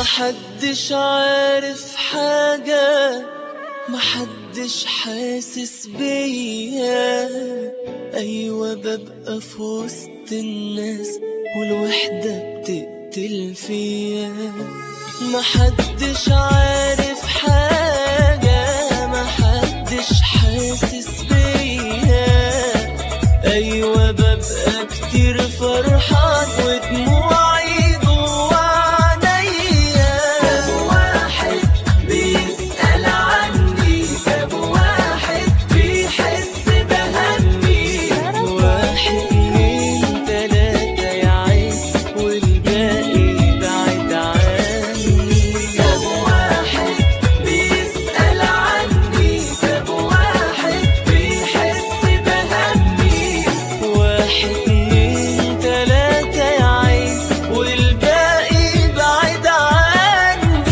محدش عارف حاجة محدش حاسس بيا أيوة ببقى في وسط الناس والوحدة بتقتل فيا محدش عارف حاجة محدش حاسس بيا أيوة ببقى كتير فرحان ودموعي جوا عينيا كم واحد بيسأل عني كم واحد بيحس بهمي واحد اتنين تلاتة يا عين والباقي بعد عني كم واحد بيسأل عني كم واحد بيحس بهمي واحد اتنين تلاتة يا عين والباقي بعد عني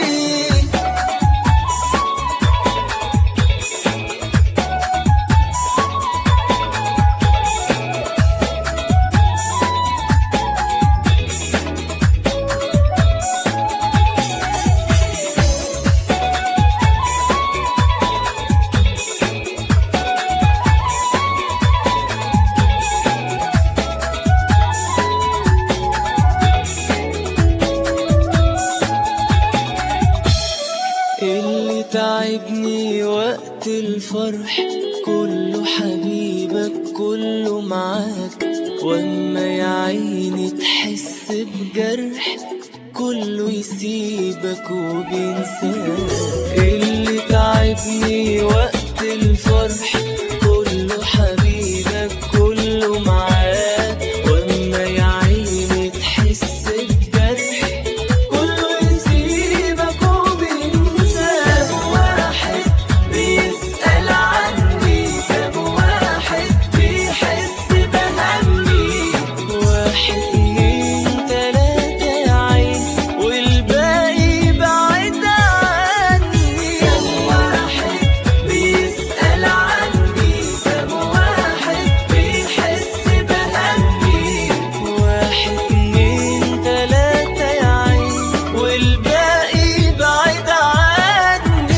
اللي تعبني وقت الفرح كله حبيبك كله معاك واما يا عيني تحس بجرح كله يسيبك وبينساك اللي تعبني وقت الفرح كله حبيبك كله معاك واما يا عيني تحس بجرح كله يسيبك وبينساك واحد بيسأل عني كم واحد بيحس بهمي واحد اتنين تلاتة يا عين والباقي بعيد عني كم واحد بيسأل عني كم واحد بيحس بهمي واحد اتنين تلاتة يا عين والباقي بعيد عني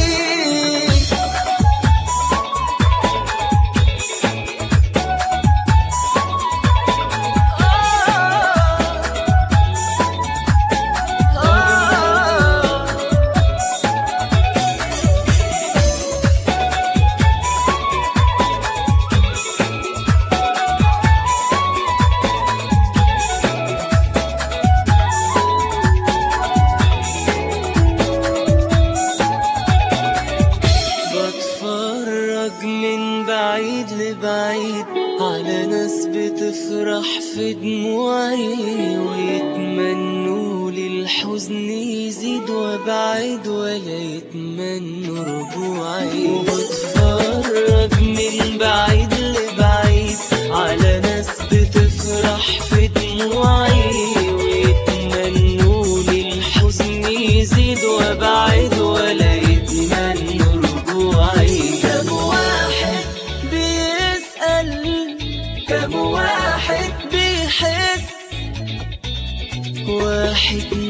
بتفرج من بعيد لبعيد على ناس بتفرح في دموعي ويتمنوا لي الحزن يزيد وابعد ولا يتمنوا رجوعي وبتفرج من بعيد لبعيد على ناس بتفرح في دموعي ويتمنوا لي الحزن يزيد وابعد ولا يتمنوا رجوعي كم واحد بيسأل كم واحد بيحس واحد